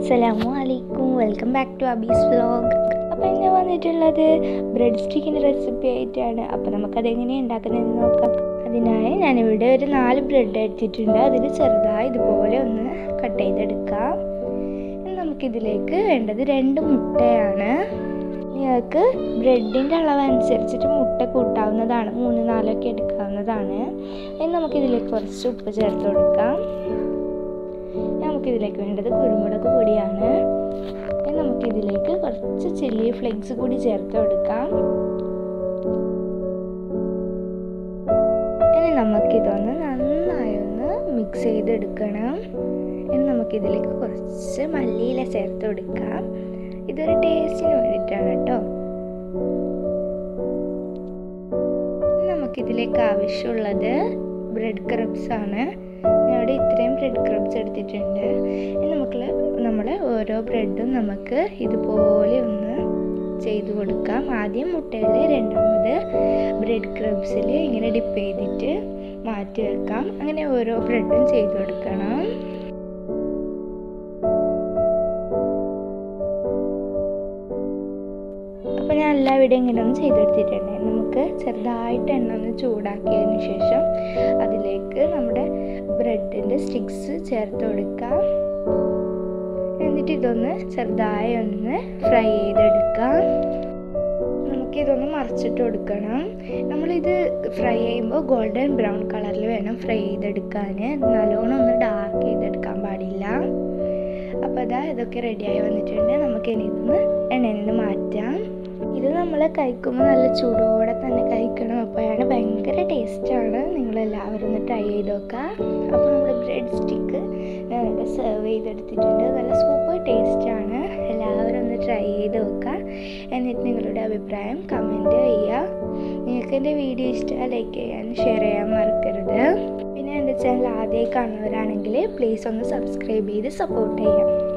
അസ്സലാമു അലൈക്കും welcome back to Abee's vlog അപ്പോൾ ഞാൻ വന്നിട്ടുള്ളത് ബ്രെഡ് സ്റ്റിക്കിൻ്റെ റെസിപ്പി ആയിട്ടാണ് അപ്പോൾ നമുക്കത് എങ്ങനെയാണ് ഉണ്ടാക്കുന്നതെന്ന് നോക്കാം അതിനായി ഞാനിവിടെ ഒരു നാല് ബ്രെഡ് എടുത്തിട്ടുണ്ട് അതിൽ ചെറുതായി ഇതുപോലെ ഒന്ന് കട്ട് ചെയ്തെടുക്കാം ഇനി നമുക്കിതിലേക്ക് വേണ്ടത് രണ്ട് മുട്ടയാണ് നിങ്ങൾക്ക് ബ്രെഡിൻ്റെ അളവ് അനുസരിച്ചിട്ട് മുട്ട കൂട്ടാവുന്നതാണ് മൂന്ന് നാലൊക്കെ എടുക്കാവുന്നതാണ് ഇനി നമുക്കിതിലേക്ക് കുറച്ച് ഉപ്പ് ചേർത്ത് കൊടുക്കാം നമുക്കിതിലേക്ക് വേണ്ടത് കുരുമുളക് പൊടിയാണ് ഇനി നമുക്കിതിലേക്ക് കുറച്ച് ചില്ലി ഫ്ലേക്സ് കൂടി ചേർത്ത് കൊടുക്കാം ഇനി നമുക്കിതൊന്ന് നന്നായി ഒന്ന് മിക്സ് ചെയ്തെടുക്കണം ഇനി നമുക്കിതിലേക്ക് കുറച്ച് മല്ലിയില ചേർത്ത് കൊടുക്കാം ഇതൊരു ടേസ്റ്റിന് വേണ്ടിയിട്ടാണ് കേട്ടോ നമുക്കിതിലേക്ക് ആവശ്യമുള്ളത് ബ്രെഡ് ക്രബ്സ് ആണ് ഞാനിവിടെ ഇത്രയും ബ്രെഡ് ക്രബ്സ് എടുത്തിട്ടുണ്ട് ഇനി നമുക്ക് നമ്മൾ ഓരോ ബ്രെഡും നമുക്ക് ഇതുപോലെ ഒന്ന് ചെയ്തു കൊടുക്കാം ആദ്യം മുട്ടയിൽ രണ്ടാമത് ബ്രെഡ് ക്രബ്സിൽ ഇങ്ങനെ ഡിപ്പ് ചെയ്തിട്ട് മാറ്റി വെക്കാം അങ്ങനെ ഓരോ ബ്രെഡും ചെയ്തു കൊടുക്കണം അപ്പോൾ ഞാൻ എല്ലാവിടെയും ഇങ്ങനെ ഒന്ന് ചെയ്തെടുത്തിട്ടുണ്ട് നമുക്ക് ചെറുതായിട്ട് എണ്ണ ഒന്ന് ചൂടാക്കിയതിന് ശേഷം അതിലേക്ക് നമ്മുടെ ബ്രെഡിൻ്റെ സ്റ്റിക്സ് ചേർത്ത് കൊടുക്കാം എന്നിട്ട് ഇതൊന്ന് ചെറുതായി ഒന്ന് ഫ്രൈ ചെയ്തെടുക്കാം നമുക്കിതൊന്ന് മറിച്ചിട്ട് കൊടുക്കണം നമ്മളിത് ഫ്രൈ ചെയ്യുമ്പോൾ ഗോൾഡൻ ബ്രൗൺ കളറിൽ വേണം ഫ്രൈ ചെയ്തെടുക്കാൻ നല്ലോണം ഒന്ന് ഡാർക്ക് ചെയ്തെടുക്കാൻ പാടില്ല അപ്പോൾ അതാ ഇതൊക്കെ റെഡിയായി വന്നിട്ടുണ്ട് നമുക്ക് ഇനി ഇതൊന്ന് എണ്ണയിൽ നിന്ന് മാറ്റാം ഇത് നമ്മൾ കഴിക്കുമ്പോൾ നല്ല ചൂടോടെ തന്നെ കഴിക്കണം അപ്പോഴാണ് ഭയങ്കര ടേസ്റ്റാണ് നിങ്ങളെല്ലാവരും ഒന്ന് ട്രൈ ചെയ്ത് നോക്കുക അപ്പോൾ നമ്മൾ ബ്രെഡ് സ്റ്റിക്ക് ഞാനിവിടെ സെർവ് ചെയ്തെടുത്തിട്ടുണ്ട് നല്ല സൂപ്പർ ടേസ്റ്റാണ് എല്ലാവരും ഒന്ന് ട്രൈ ചെയ്ത് നോക്കുക എന്നിട്ട് നിങ്ങളുടെ അഭിപ്രായം കമൻറ്റ് ചെയ്യുക നിങ്ങൾക്ക് എൻ്റെ വീഡിയോ ഇഷ്ടമായി ലൈക്ക് ചെയ്യാൻ ഷെയർ ചെയ്യാൻ മറക്കരുത് പിന്നെ എൻ്റെ ചാനൽ ആദ്യമായി കാണുന്നവരാണെങ്കിൽ പ്ലീസ് ഒന്ന് സബ്സ്ക്രൈബ് ചെയ്ത് സപ്പോർട്ട് ചെയ്യാം